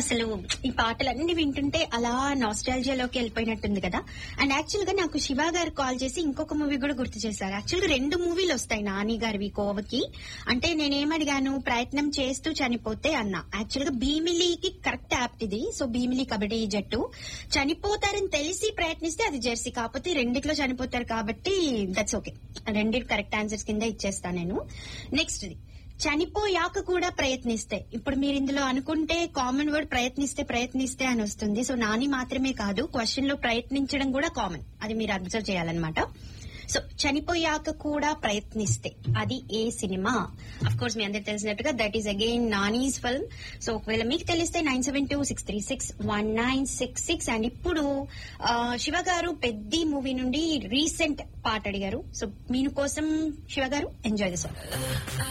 అసలు ఈ పాటలన్నీ వింటుంటే అలా నాస్టాలజియాలోకి వెళ్ళిపోయినట్టుంది కదా అండ్ యాక్చువల్ గా నాకు శివ గారు కాల్ చేసి ఇంకొక మూవీ కూడా గుర్తు చేశారు యాక్చువల్ గా రెండు మూవీలు వస్తాయి నాని గారివి కోవకి అంటే నేనేమడిగాను ప్రయత్నం చేస్తూ చనిపోతే అన్నా యాక్చువల్ గా భీమిలీకి కరెక్ట్ యాప్ట్ ఇది సో భీమిలి కబడ్డీ జట్టు చనిపోతారని తెలిసి ప్రయత్నిస్తే అది జెర్సీ కాకపోతే రెండిట్లో చనిపోతారు కాబట్టి దట్స్ ఓకే రెండిటి కరెక్ట్ ఆన్సర్స్ కింద ఇచ్చేస్తా నేను నెక్స్ట్ చనిపోయాక కూడా ప్రయత్నిస్తే ఇప్పుడు మీరు ఇందులో అనుకుంటే కామన్ వర్డ్ ప్రయత్నిస్తే ప్రయత్నిస్తే అని వస్తుంది సో నాని మాత్రమే కాదు క్వశ్చన్ లో ప్రయత్నించడం కూడా కామన్ అది మీరు అబ్జర్వ్ చేయాలన్నమాట సో చనిపోయాక కూడా ప్రయత్నిస్తే అది ఏ సినిమా అఫ్ కోర్స్ మీ అందరికి తెలిసినట్టుగా that is again Nani's film so ఒకవేళ మీకు తెలిస్తే nine seven two six three six one nine six six and ఇప్పుడు ఆ, శివ గారు పెద్ది మూవీ నుండి రీసెంట్ పాట అడిగారు సో మీను కోసం శివ గారు ఎంజాయ్ ద సాంగ్